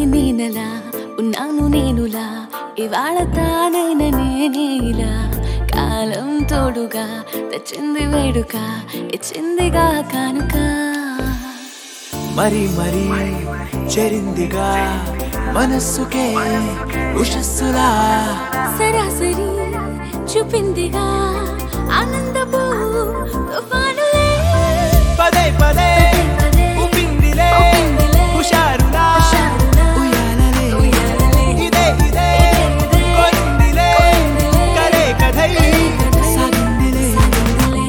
నేనలా ఉన్నాను నేనులా ఇవాళ తానైన నేనేలా కాలం తోడుగా తెచ్చింది వేడుక ఇచ్చిందిగా కానుక మరి మరి చెరిందిగా మనస్సుకే ఉషస్సులా సరాసరి చూపిందిగా ఆనందపు తుఫానులే పదే పదే పదే ఉపిందిలే ఉప్పిందిలే, హుషారులా హుషారులా, ఉయ్యాలలే ఉయ్యాలలే, ఇదే ఇదే ఇదే, కొరిందిలే కొరిందిలే, కరే కథై కథై సాగిందిలే సాగిందిలే.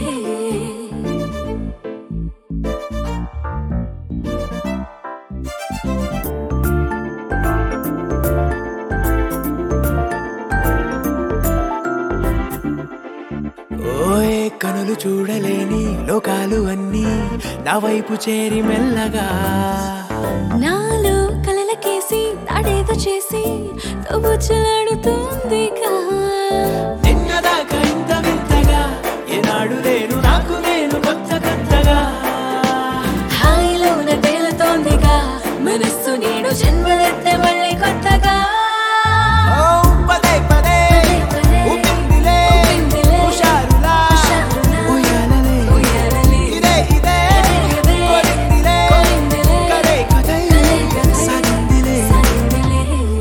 ఓయే కనులు చూడలేని లోకాలు అన్నీ నా వైపు చేరి మెల్లగా నాలో కలలకేసి తాడేదో చేసి తవ్వుచలాడుతుందిగా నిన్నదాకా ఇంత వింతగా ఏనాడు లేను నాకు నేను కొత్త కొత్తగా హాయిలోన తేలుతోందిగా మనస్సు నేడు జన్మలెత్తే మళ్ళీ కొత్తగా ఓ పదే పదే పదే ఉపిందిలే ఉప్పిందిలే, హుషారులా హుషారులా, ఉయ్యాలలే ఉయ్యాలలే, ఇదే ఇదే ఇదే, కొరిందిలే కొరిందిలే, కరే కథై కథై కథై సాగిందిలే సాగిందిలే.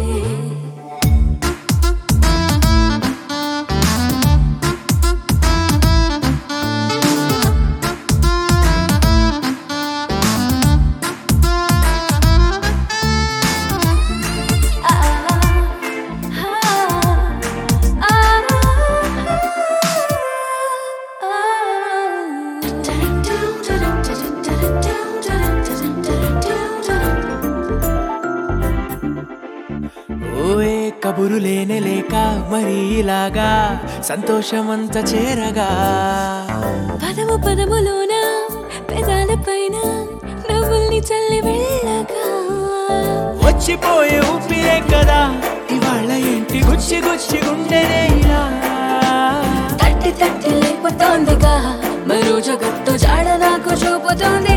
ఓయే కబురు లేనే లేక మరి ఇలాగా సంతోషమంత చేరగా పదము పదములోన పెదాల పైన నవ్వుల్ని చల్లి వెళ్ళగా వచ్చిపోయే ఊపిరే కదా ఇవాళ ఏంటి గుచ్చి గుచ్చి గుండెనే ఇలా తట్టి తట్టి లేపుతోందిగా మరో జగత్తు జాడ నాకు చూపుతోంది